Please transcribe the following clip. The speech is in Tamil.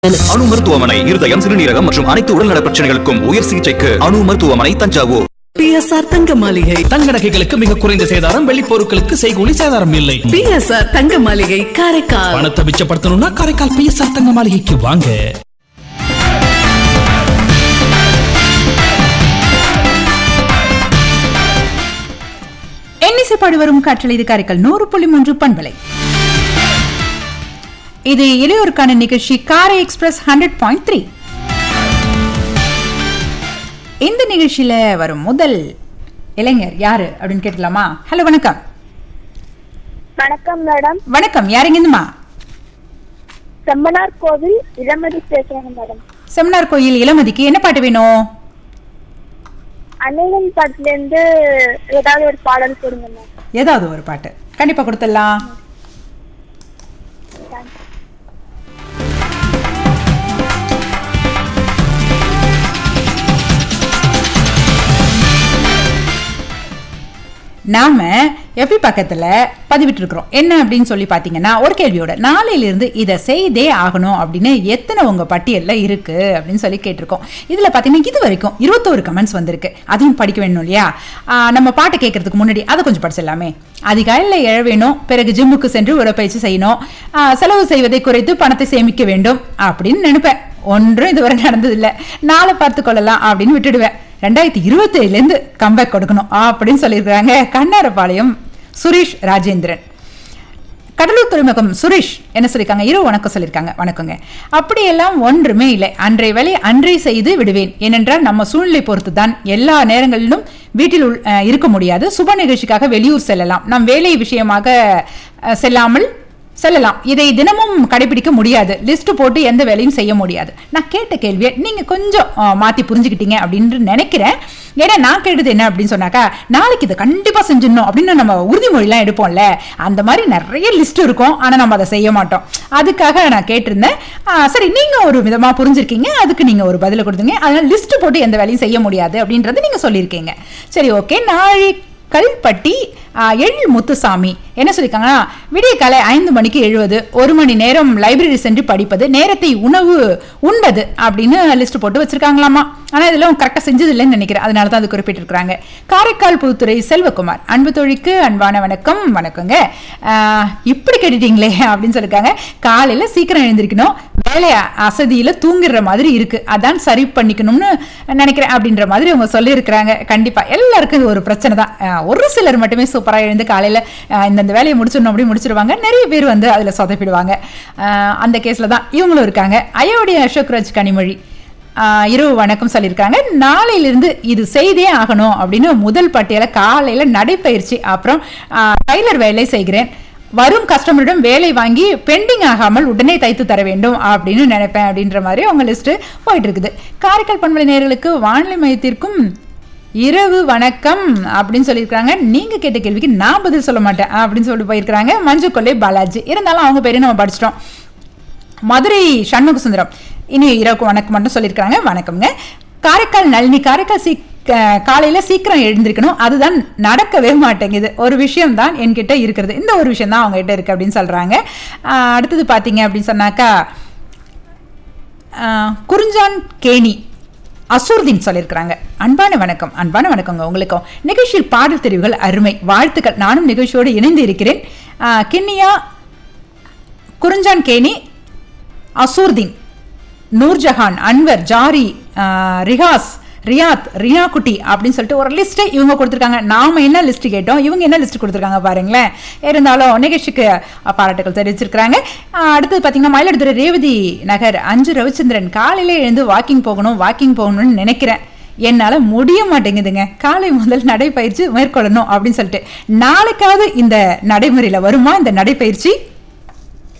அணு மருத்துவமனை இருதயம் சிறுநீரகம் மற்றும் அனைத்து உடல்நல பிரச்சனைகளுக்கும் உயர் சிகிச்சைக்கு அணு மருத்துவமனை தஞ்சாவூர் பிஎஸ்ஆர் தங்க மாளிகை தங்க நகைகளுக்கு மிக குறைந்த சேதாரம் வெள்ளி பொருட்களுக்கு செய்கூலி சேதாரம் இல்லை பிஎஸ்ஆர் தங்க மாளிகை காரைக்கால் பணத்தை மிச்சப்படுத்தணும்னா காரைக்கால் பிஎஸ்ஆர் தங்க மாளிகைக்கு வாங்க எண்ணிசை பாடி வரும் காற்றல் இது காரைக்கால் நூறு புள்ளி மூன்று பண்பலை இது இளையோருக்கான நிகழ்ச்சி காரை எக்ஸ்பிரஸ் ஹண்ட்ரட் பாயிண்ட் த்ரீ இந்த நிகழ்ச்சியில வரும் முதல் இளைஞர் யாரு அப்படின்னு கேட்கலாமா ஹலோ வணக்கம் வணக்கம் மேடம் வணக்கம் யாருங்கம்மா செம்மனார் கோவில் இளமதி பேசுறேங்க மேடம் செமினார் கோயில் இளமதிக்கு என்ன பாட்டு வேணும் அன்னையின் படத்துல இருந்து ஏதாவது ஒரு பாடல் கொடுங்க மேம் ஏதாவது ஒரு பாட்டு கண்டிப்பா கொடுத்துடலாம் நாம எப்பி பக்கத்துல பதிவிட்டு இருக்கிறோம் என்ன அப்படின்னு சொல்லி பாத்தீங்கன்னா ஒரு கேள்வியோட நாளையிலிருந்து இதை செய்தே ஆகணும் அப்படின்னு எத்தனை உங்க பட்டியல்ல இருக்கு அப்படின்னு சொல்லி கேட்டிருக்கோம் இதுல பாத்தீங்கன்னா இது வரைக்கும் இருபத்தோரு கமெண்ட்ஸ் வந்திருக்கு அதையும் படிக்க வேணும் இல்லையா ஆஹ் நம்ம பாட்டு கேட்கறதுக்கு முன்னாடி அதை கொஞ்சம் படிச்சிடலாமே அதிகாலையில் எழ வேணும் பிறகு ஜிம்முக்கு சென்று உடற்பயிற்சி செய்யணும் ஆஹ் செலவு செய்வதை குறைத்து பணத்தை சேமிக்க வேண்டும் அப்படின்னு நினைப்பேன் ஒன்றும் இதுவரை நடந்ததில்லை நாளை பார்த்து கொள்ளலாம் அப்படின்னு விட்டுடுவேன் ரெண்டாயிரத்தி இருபத்தேழுலேருந்து கம்பேக் கொடுக்கணும் அப்படின்னு சொல்லியிருக்கிறாங்க கண்ணாரபாளையம் சுரேஷ் ராஜேந்திரன் கடலூர் துறைமுகம் சுரேஷ் என்ன சொல்லியிருக்காங்க இரவு வணக்கம் சொல்லியிருக்காங்க வணக்கங்க அப்படியெல்லாம் ஒன்றுமே இல்லை அன்றைய வேலை அன்றே செய்து விடுவேன் ஏனென்றால் நம்ம சூழ்நிலை பொறுத்து தான் எல்லா நேரங்களிலும் வீட்டில் உள்- அஹ், இருக்க முடியாது சுப நிகழ்ச்சிக்காக வெளியூர் செல்லலாம் நம் வேலை விஷயமாக அஹ், செல்லாமல் செல்லலாம் இதை தினமும் கடைபிடிக்க முடியாது லிஸ்ட் போட்டு எந்த வேலையும் செய்ய முடியாது நான் கேட்ட கேள்வியை நீங்க கொஞ்சம் அஹ், மாத்தி புரிஞ்சுக்கிட்டீங்க அப்படின்னு நினைக்கிறேன் ஏன்னா நான் கேட்டது என்ன அப்படின்னு சொன்னாக்கா நாளைக்கு இதை கண்டிப்பா செஞ்சிடணும் அப்படின்னு நம்ம உறுதிமொழிலாம் எடுப்போம்ல அந்த மாதிரி நிறைய லிஸ்ட் இருக்கும் ஆனா நம்ம அதை செய்ய மாட்டோம் அதுக்காக நான் கேட்டிருந்தேன் ஆஹ், சரி நீங்க ஒரு விதமா புரிஞ்சிருக்கீங்க அதுக்கு நீங்க ஒரு பதில கொடுத்தீங்க அதனால லிஸ்ட் போட்டு எந்த வேலையும் செய்ய முடியாது அப்படின்றது நீங்க சொல்லியிருக்கீங்க சரி ஓகே நாளை கல்பட்டி ஆஹ், எழில் முத்துசாமி என்ன சொல்லியிருக்காங்கன்னா விடிய காலை ஐந்து மணிக்கு எழுவது ஒரு மணி நேரம் லைப்ரரி சென்று படிப்பது நேரத்தை உணவு உண்பது அப்படின்னு லிஸ்ட் போட்டு வச்சிருக்காங்களாமா ஆனால் இதெல்லாம் கரெக்டாக செஞ்சது இல்லைன்னு நினைக்கிறேன் அதனால தான் அது குறிப்பிட்டிருக்கிறாங்க காரைக்கால் புதுத்துறை செல்வகுமார் அன்பு தோழிக்கு அன்பான வணக்கம் வணக்கங்க ஆஹ், இப்படி கேட்டுட்டீங்களே அப்படின்னு சொல்லியிருக்காங்க காலையில் சீக்கிரம் எழுந்திருக்கணும் வேலை அசதியில் தூங்கிடுற மாதிரி இருக்கு அதான் சரி பண்ணிக்கணும்னு நினைக்கிறேன் அப்படின்ற மாதிரி அவங்க சொல்லியிருக்கிறாங்க கண்டிப்பா எல்லாருக்கும் இது ஒரு பிரச்சனை தான் அஹ் ஒரு சிலர் மட்டுமே சூப்பராக எழுந்து காலையில் இந்தந்த வேலையை முடிச்சிடணும் அப்படி முடிச்சிருவாங்க நிறைய பேர் வந்து அதில் சொதப்பிடுவாங்க அஹ் அந்த கேஸில் தான் இவங்களும் இருக்காங்க ஐயோடைய அசோக்ராஜ் கனிமொழி ஆஹ் இரவு வணக்கம் சொல்லியிருக்காங்க நாளையிலிருந்து இது செய்தே ஆகணும் அப்படின்னு முதல் பட்டியல காலையில நடைப்பயிற்சி அப்புறம் ஆஹ் டைலர் வேலை செய்கிறேன் வரும் கஸ்டமரிடம் வேலை வாங்கி பெண்டிங் ஆகாமல் உடனே தைத்து தர வேண்டும் அப்படின்னு நினைப்பேன் அப்படின்ற மாதிரி அவங்க லிஸ்ட் போயிட்டு இருக்குது காரைக்கால் பண்பலை நேயர்களுக்கு வானிலை மையத்திற்கும் இரவு வணக்கம் அப்படின்னு சொல்லியிருக்காங்க நீங்க கேட்ட கேள்விக்கு நான் பதில் சொல்ல மாட்டேன் அப்படின்னு சொல்லிட்டு போயிருக்கிறாங்க மஞ்சு கொல்லை பாலாஜி இருந்தாலும் அவங்க பேரையும் நம்ம படிச்சிட்டோம் மதுரை சண்முக சுந்தரம் இனி இரவுக்கு வணக்கம் மட்டும் சொல்லியிருக்காங்க வணக்கம்ங்க காரைக்கால் நளினி காரைக்கால் சீ காலையில் சீக்கிரம் எழுந்திருக்கணும் அதுதான் நடக்கவே மாட்டேங்குது ஒரு விஷயம் தான் என்கிட்ட இருக்கிறது இந்த ஒரு விஷயம் தான் அவங்க கிட்ட இருக்கு அப்படின்னு சொல்றாங்க ஆஹ் அடுத்தது பார்த்தீங்க அப்படின்னு சொன்னாக்கா ஆஹ் குறிஞ்சான் கேணி அசூர்தீன் சொல்லியிருக்கிறாங்க அன்பான வணக்கம் அன்பான வணக்கங்க உங்களுக்கும் நிகழ்ச்சியில் பாடல் தெரிவுகள் அருமை வாழ்த்துக்கள் நானும் நிகழ்ச்சியோடு இணைந்து இருக்கிறேன் ஆஹ் கிண்ணியா குறிஞ்சான் கேணி அசூர்தீன் நூர்ஜஹான் அன்வர் ஜாரி ஆஹ் ரிஹாஸ் ரியாத் ரியா குட்டி அப்படின்னு சொல்லிட்டு ஒரு லிஸ்ட்டை இவங்க கொடுத்துருக்காங்க நாம என்ன லிஸ்ட் கேட்டோம் இவங்க என்ன லிஸ்ட் கொடுத்துருக்காங்க பாருங்களேன் இருந்தாலும் நிகழ்ச்சிக்கு அஹ், பாராட்டுகள் தெரிவிச்சிருக்கிறாங்க ஆஹ், அடுத்தது பார்த்தீங்கன்னா மயிலாடுதுறை ரேவதி நகர் அஞ்சு ரவிச்சந்திரன் காலையிலே எழுந்து வாக்கிங் போகணும் வாக்கிங் போகணும்னு நினைக்கிறேன் என்னால் முடிய மாட்டேங்குதுங்க காலை முதல் நடைப்பயிற்சி மேற்கொள்ளணும் அப்படின்னு சொல்லிட்டு நாளைக்காவது இந்த நடைமுறையில் வருமா இந்த நடைப்பயிற்சி